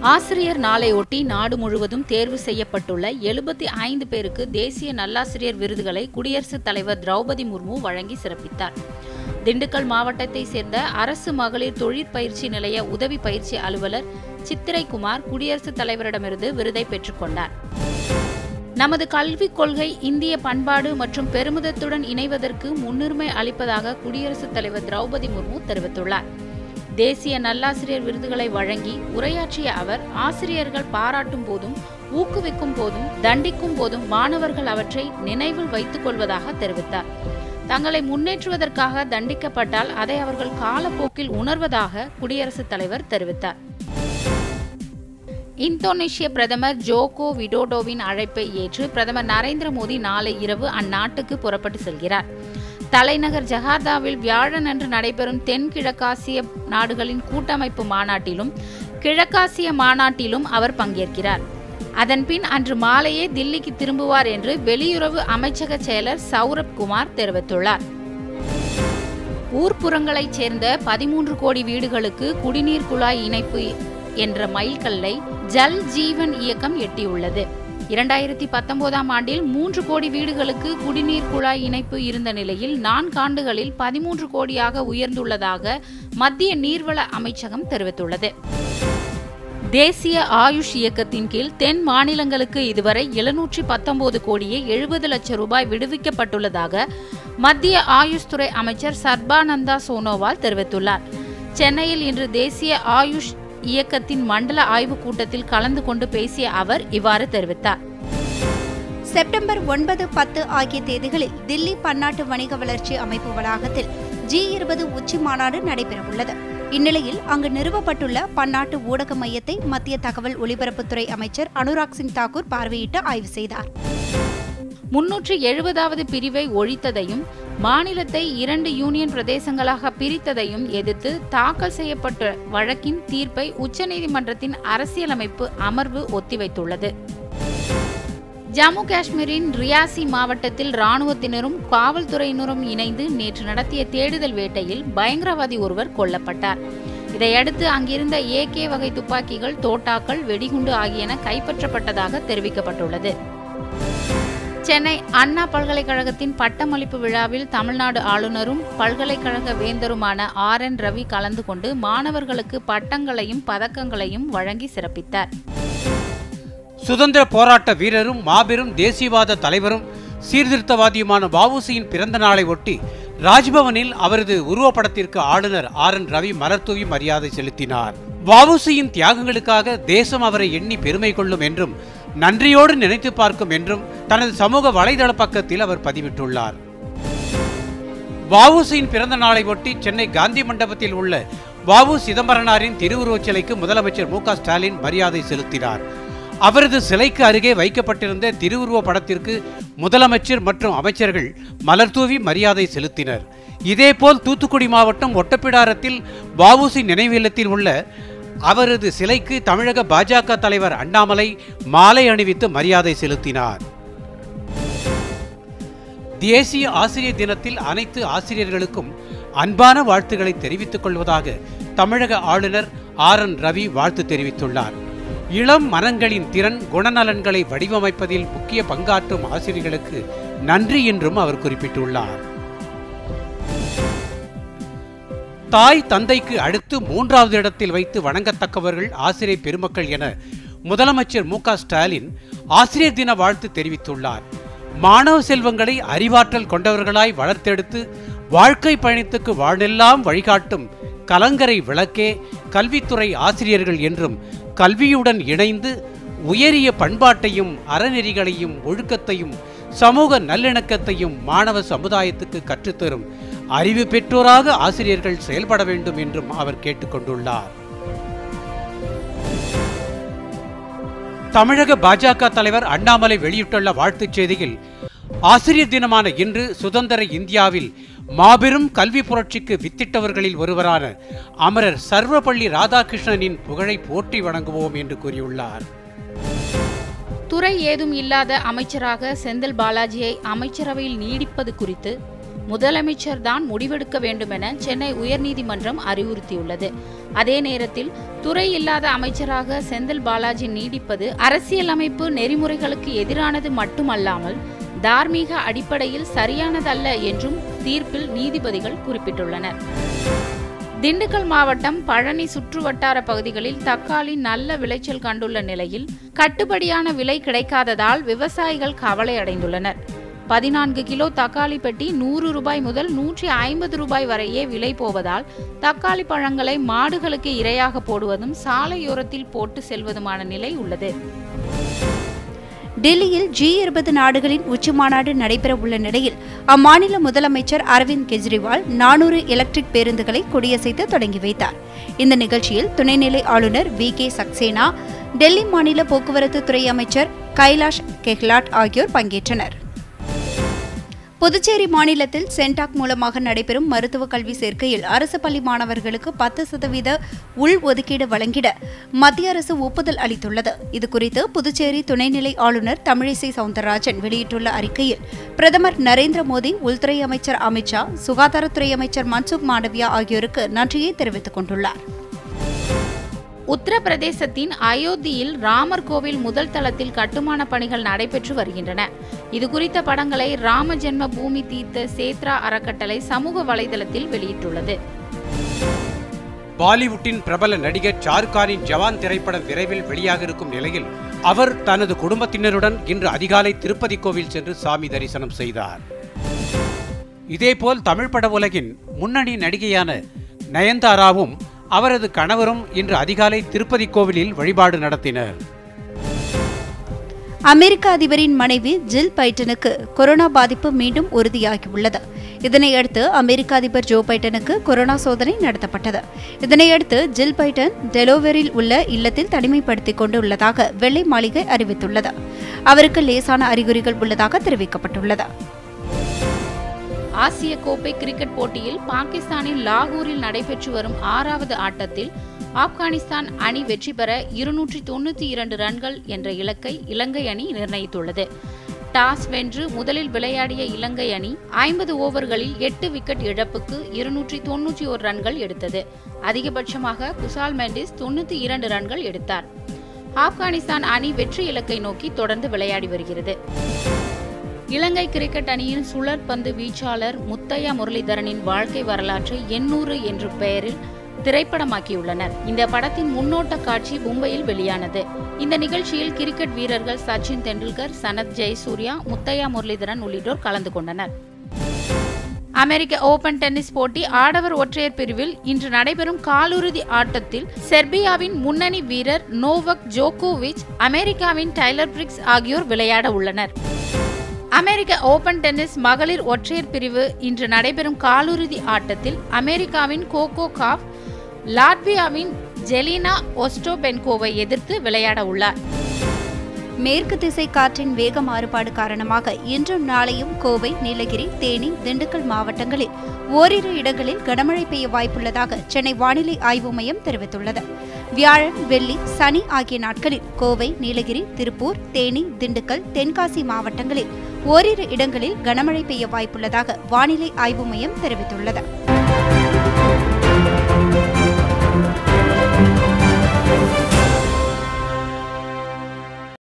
ஆசிரியர் நாளையொட்டி நாடு முழுவதும் தேர்வு செய்யப்பட்டுள்ள எழுபத்தி ஐந்து பேருக்கு தேசிய நல்லாசிரியர் விருதுகளை குடியரசுத் தலைவர் திரௌபதி முர்மு வழங்கி சிறப்பித்தார் திண்டுக்கல் மாவட்டத்தை சேர்ந்த அரசு மகளிர் தொழிற்பயிற்சி நிலைய உதவி பயிற்சி அலுவலர் சித்திரைக்குமார் குடியரசுத் தலைவரிடமிருந்து விருதை பெற்றுக்கொண்டார் நமது கல்விக் கொள்கை இந்திய பண்பாடு மற்றும் பெருமிதத்துடன் இணைவதற்கு முன்னுரிமை அளிப்பதாக குடியரசுத் தலைவர் திரௌபதி முர்மு தெரிவித்துள்ளார் தேசிய நல்லாசிரியர் விருதுகளை வழங்கி உரையாற்றிய அவர் ஆசிரியர்கள் பாராட்டும் போதும் ஊக்குவிக்கும் போதும் தண்டிக்கும் போதும் மாணவர்கள் அவற்றை நினைவில் வைத்துக் கொள்வதாக தெரிவித்தார் தங்களை முன்னேற்றுவதற்காக தண்டிக்கப்பட்டால் அதை அவர்கள் காலப்போக்கில் உணர்வதாக குடியரசுத் தலைவர் தெரிவித்தார் இந்தோனேஷிய பிரதமர் ஜோகோ விடோடோவின் அழைப்பை ஏற்று பிரதமர் நரேந்திர மோடி நாளை இரவு அந்நாட்டுக்கு புறப்பட்டு செல்கிறார் தலைநகர் ஜகார்த்தாவில் வியாழனன்று நடைபெறும் தென்கிழக்காசிய நாடுகளின் கூட்டமைப்பு மாநாட்டிலும் கிழக்காசிய மாநாட்டிலும் அவர் பங்கேற்கிறார் அதன்பின் அன்று மாலையே தில்லிக்கு திரும்புவார் என்று வெளியுறவு அமைச்சக செயலர் சௌரப் குமார் தெரிவித்துள்ளார் ஊர்ப்புறங்களைச் சேர்ந்த பதிமூன்று கோடி வீடுகளுக்கு குடிநீர் குழாய் இணைப்பு என்ற மைல்கல்லை ஜல் ஜீவன் இயக்கம் எட்டியுள்ளது இரண்டாயிரத்தி பத்தொன்பதாம் ஆண்டில் மூன்று கோடி வீடுகளுக்கு குடிநீர் குழாய் இணைப்பு இருந்த நிலையில் நான்காண்டுகளில் பதிமூன்று கோடியாக உயர்ந்துள்ளதாக மத்திய நீர்வள அமைச்சகம் தெரிவித்துள்ளது தேசிய ஆயுஷ் இயக்கத்தின் கீழ் தென் மாநிலங்களுக்கு இதுவரை எழுநூற்றி பத்தொன்பது கோடியே எழுபது லட்சம் ரூபாய் விடுவிக்கப்பட்டுள்ளதாக மத்திய ஆயுஷ் துறை அமைச்சர் சர்பானந்தா சோனோவால் தெரிவித்துள்ளார் சென்னையில் இன்று தேசிய ஆயுஷ் இயக்கத்தின் மண்டல ஆய்வுக் கூட்டத்தில் கலந்து கொண்டு பேசிய அவர் இவ்வாறு தெரிவித்தார் செப்டம்பர் ஒன்பது பத்து ஆகிய தேதிகளில் தில்லி பன்னாட்டு வணிக வளர்ச்சி அமைப்பு வளாகத்தில் ஜி இருபது உச்சி மாநாடு நடைபெறவுள்ளது இந்நிலையில் அங்கு நிறுவப்பட்டுள்ள பன்னாட்டு ஊடக மையத்தை மத்திய தகவல் ஒலிபரப்புத்துறை அமைச்சர் அனுராக் சிங் தாக்கூர் பார்வையிட்டு ஆய்வு செய்தார் முன்னூற்று எழுபதாவது பிரிவை ஒழித்ததையும் மாநிலத்தை இரண்டு யூனியன் பிரதேசங்களாக பிரித்ததையும் எதிர்த்து தாக்கல் செய்யப்பட்ட வழக்கின் தீர்ப்பை உச்சநீதிமன்றத்தின் அரசியலமைப்பு அமர்வு ஒத்திவைத்துள்ளது ஜம்மு காஷ்மீரின் ரியாசி மாவட்டத்தில் ராணுவத்தினரும் காவல்துறையினரும் இணைந்து நேற்று நடத்திய தேடுதல் வேட்டையில் பயங்கரவாதி ஒருவர் கொல்லப்பட்டார் இதையடுத்து அங்கிருந்த ஏகே வகை துப்பாக்கிகள் தோட்டாக்கள் வெடிகுண்டு ஆகியன கைப்பற்றப்பட்டதாக தெரிவிக்கப்பட்டுள்ளது சென்னை அண்ணா பல்கலைக்கழகத்தின் பட்டமளிப்பு விழாவில் தமிழ்நாடு ஆளுநரும் பல்கலைக்கழக வேந்தருமான ஆர் என் ரவி கலந்து கொண்டு மாணவர்களுக்கு பட்டங்களையும் பதக்கங்களையும் வழங்கி சிறப்பித்தார் சுதந்திர போராட்ட வீரரும் மாபெரும் தேசியவாத தலைவரும் சீர்திருத்தவாதியுமான வஉசியின் பிறந்த நாளை ஒட்டி ராஜ்பவனில் அவரது உருவப்படத்திற்கு ஆளுநர் ஆர் என் ரவி மலர்தூவி மரியாதை செலுத்தினார் வஉசியின் தியாகங்களுக்காக தேசம் அவரை எண்ணி பெருமை கொள்ளும் என்றும் நன்றியோடு நினைத்து பார்க்கும் என்றும் தனது சமூக வலைதள பக்கத்தில் அவர் பதிவிட்டுள்ளார் வஉசியின் பிறந்த நாளை ஒட்டி சென்னை காந்தி மண்டபத்தில் உள்ள வஉ சிதம்பரனாரின் திருவுருவச் சிலைக்கு முதலமைச்சர் மு க ஸ்டாலின் மரியாதை செலுத்தினார் அவரது சிலைக்கு அருகே வைக்கப்பட்டிருந்த திருவுருவ படத்திற்கு முதலமைச்சர் மற்றும் அமைச்சர்கள் மலர்தூவி மரியாதை செலுத்தினர் இதேபோல் தூத்துக்குடி மாவட்டம் ஒட்டப்பிடாரத்தில் வஉசி நினைவு இல்லத்தில் உள்ள அவரது சிலைக்கு தமிழக பாஜக தலைவர் அண்ணாமலை மாலை அணிவித்து மரியாதை செலுத்தினார் தேசிய ஆசிரியர் தினத்தில் அனைத்து ஆசிரியர்களுக்கும் அன்பான வாழ்த்துக்களை தெரிவித்துக் கொள்வதாக தமிழக ஆளுநர் ஆர் என் ரவி வாழ்த்து தெரிவித்துள்ளார் இளம் மனங்களின் திறன் குணநலன்களை வடிவமைப்பதில் முக்கிய பங்காற்றும் ஆசிரியர்களுக்கு நன்றி என்றும் அவர் குறிப்பிட்டுள்ளார் தாய் தந்தைக்கு அடுத்து மூன்றாவது இடத்தில் வைத்து வணங்கத்தக்கவர்கள் ஆசிரியர் பெருமக்கள் என முதலமைச்சர் மு க ஸ்டாலின் ஆசிரியர் தின வாழ்த்து தெரிவித்துள்ளார் மாணவ செல்வங்களை அறிவாற்றல் கொண்டவர்களாய் வளர்த்தெடுத்து வாழ்க்கை பயணத்துக்கு வாழ்நெல்லாம் வழிகாட்டும் கலங்கரை விளக்கே கல்வித்துறை ஆசிரியர்கள் என்றும் கல்வியுடன் இணைந்து உயரிய பண்பாட்டையும் அறநெறிகளையும் ஒழுக்கத்தையும் சமூக நல்லிணக்கத்தையும் மாணவ சமுதாயத்துக்கு கற்றுத்தரும் அறிவு பெற்றோராக ஆசிரியர்கள் செயல்பட வேண்டும் என்றும் அவர் கேட்டுக்கொண்டுள்ளார் தமிழக பாஜக தலைவர் அண்ணாமலை வெளியிட்டுள்ள வாழ்த்துச் செய்தியில் ஆசிரியர் தினமான இன்று சுதந்திர இந்தியாவில் மாபெரும் கல்வி புரட்சிக்கு வித்திட்டவர்களில் ஒருவரான அமரர் சர்வபள்ளி ராதாகிருஷ்ணனின் புகழை போற்றி வணங்குவோம் என்று கூறியுள்ளார் துறை ஏதும் இல்லாத அமைச்சராக செந்தில் பாலாஜியை அமைச்சரவையில் நீடிப்பது குறித்து முதலமைச்சர் தான் முடிவெடுக்க வேண்டுமென சென்னை உயர்நீதிமன்றம் அறிவுறுத்தியுள்ளது அதே நேரத்தில் துறை இல்லாத அமைச்சராக செந்தில் பாலாஜி நீடிப்பது அரசியலமைப்பு நெறிமுறைகளுக்கு எதிரானது மட்டுமல்லாமல் தார்மீக அடிப்படையில் சரியானதல்ல என்றும் தீர்ப்பில் நீதிபதிகள் குறிப்பிட்டுள்ளனர் திண்டுக்கல் மாவட்டம் பழனி சுற்றுவட்டார பகுதிகளில் தக்காளி நல்ல விளைச்சல் கண்டுள்ள நிலையில் கட்டுப்படியான விலை கிடைக்காததால் விவசாயிகள் கவலை அடைந்துள்ளனர் பதினான்கு கிலோ தக்காளி பெட்டி நூறு ரூபாய் முதல் நூற்றி ஐம்பது ரூபாய் வரையே விலை போவதால் தக்காளி பழங்களை மாடுகளுக்கு இரையாக போடுவதும் சாலையோரத்தில் போட்டு செல்வதுமான நிலை உள்ளது டெல்லியில் ஜி இருபது நாடுகளின் உச்சிமாநாடு நடைபெறவுள்ள நிலையில் அம்மாநில முதலமைச்சர் அரவிந்த் கெஜ்ரிவால் நானூறு எலக்ட்ரிக் பேருந்துகளை கொடியசைத்து தொடங்கி வைத்தார் இந்த நிகழ்ச்சியில் துணைநிலை ஆளுநர் வி கே சக்சேனா டெல்லி மாநில போக்குவரத்து துறை அமைச்சர் கைலாஷ் கெஹ்லாட் ஆகியோர் பங்கேற்றனர் புதுச்சேரி மாநிலத்தில் சென்டாக் மூலமாக நடைபெறும் மருத்துவ கல்வி சேர்க்கையில் அரசு பள்ளி மாணவர்களுக்கு பத்து சதவீத உள் ஒதுக்கீடு வழங்கிட மத்திய அரசு ஒப்புதல் அளித்துள்ளது இதுகுறித்து புதுச்சேரி துணைநிலை ஆளுநர் தமிழிசை சவுந்தரராஜன் வெளியிட்டுள்ள அறிக்கையில் பிரதமர் நரேந்திர மோடி உள்துறை அமைச்சர் அமித்ஷா சுகாதாரத்துறை அமைச்சர் மன்சுக் மாண்டவியா ஆகியோருக்கு நன்றியை தெரிவித்துக் கொண்டுள்ளார் உத்தரப்பிரதேசத்தின் அயோத்தியில் ராமர் கோவில் முதல் தளத்தில் கட்டுமான பணிகள் நடைபெற்று வருகின்றன இதுகுறித்த படங்களை ராம ஜென்ம பூமி தீர்த்த சேத்ரா அறக்கட்டளை சமூக வலைதளத்தில் வெளியிட்டுள்ளது பாலிவுட்டின் பிரபல நடிகர் ஷாருக்கானின் ஜவான் திரைப்படம் விரைவில் வெளியாக இருக்கும் நிலையில் அவர் தனது குடும்பத்தினருடன் இன்று அதிகாலை திருப்பதி கோவில் சென்று சாமி தரிசனம் செய்தார் இதேபோல் தமிழ் பட உலகின் முன்னணி நடிகையான நயன்தாராவும் அவரது கணவரும் இன்று அதிகாலை திருப்பதி கோவிலில் வழிபாடு நடத்தினர் அமெரிக்க அதிபரின் மனைவி ஜில் பைட்டனுக்கு கொரோனா பாதிப்பு மீண்டும் உறுதியாகியுள்ளது இதனையடுத்து அமெரிக்க அதிபர் ஜோ பைட்டனுக்கு கொரோனா சோதனை நடத்தப்பட்டது இதனையடுத்து ஜில் பைட்டன் டெலோவரில் உள்ள இல்லத்தில் தனிமைப்படுத்திக் கொண்டு உள்ளதாக வெள்ளை மாளிகை அறிவித்துள்ளது அவருக்கு லேசான அறிகுறிகள் உள்ளதாக தெரிவிக்கப்பட்டுள்ளது ஆசிய கோப்பை கிரிக்கெட் போட்டியில் பாகிஸ்தானின் லாகூரில் நடைபெற்று வரும் ஆறாவது ஆட்டத்தில் ஆப்கானிஸ்தான் அணி வெற்றி பெற இருநூற்றி தொண்ணூற்றி இரண்டு ரன்கள் என்ற இலக்கை இலங்கை அணி நிர்ணயித்துள்ளது டாஸ் வென்று முதலில் விளையாடிய இலங்கை அணி ஐம்பது ஓவர்களில் எட்டு விக்கெட் இழப்புக்கு இருநூற்றி தொன்னூற்றி ஒரு ரன்கள் எடுத்தது அதிகபட்சமாக குசால் மெண்டிஸ் தொண்ணூற்றி இரண்டு ரன்கள் எடுத்தார் ஆப்கானிஸ்தான் அணி வெற்றி இலக்கை நோக்கி தொடர்ந்து விளையாடி வருகிறது இலங்கை கிரிக்கெட் அணியின் சுழற்பந்து வீச்சாளர் முத்தையா முரளிதரனின் வாழ்க்கை வரலாற்றை எண்ணூறு என்ற பெயரில் திரைப்படமாக்கியுள்ளனர் இந்த படத்தின் முன்னோட்ட காட்சி மும்பையில் வெளியானது இந்த நிகழ்ச்சியில் கிரிக்கெட் வீரர்கள் சச்சின் தெண்டுல்கர் சனத் ஜெயசூர்யா முத்தையா முரளிதரன் உள்ளிட்டோர் கலந்து கொண்டனர் அமெரிக்க ஓபன் டென்னிஸ் போட்டி ஆடவர் ஒற்றையர் பிரிவில் இன்று நடைபெறும் காலிறுதி ஆட்டத்தில் செர்பியாவின் முன்னணி வீரர் நோவக் ஜோகோவிச் அமெரிக்காவின் டைலர் பிரிக்ஸ் ஆகியோர் விளையாட உள்ளனர் அமெரிக்க ஓபன் டென்னிஸ் மகளிர் ஒற்றையர் பிரிவு இன்று நடைபெறும் காலிறுதி ஆட்டத்தில் அமெரிக்காவின் கோகோ காப் லாட்வியாவின் ஜெலினா ஒஸ்டோபென்கோவை எதிர்த்து விளையாட உள்ளார் மேற்கு திசை காற்றின் வேக மாறுபாடு காரணமாக இன்றும் நாளையும் கோவை நீலகிரி தேனி திண்டுக்கல் மாவட்டங்களில் ஓரிரு இடங்களில் கனமழை பெய்ய வாய்ப்புள்ளதாக சென்னை வானிலை ஆய்வு மையம் தெரிவித்துள்ளது வியாழன் வெள்ளி சனி ஆகிய நாட்களில் கோவை நீலகிரி திருப்பூர் தேனி திண்டுக்கல் தென்காசி மாவட்டங்களில் ஓரிரு இடங்களில் கனமழை பெய்ய வாய்ப்புள்ளதாக வானிலை ஆய்வு மையம் தெரிவித்துள்ளது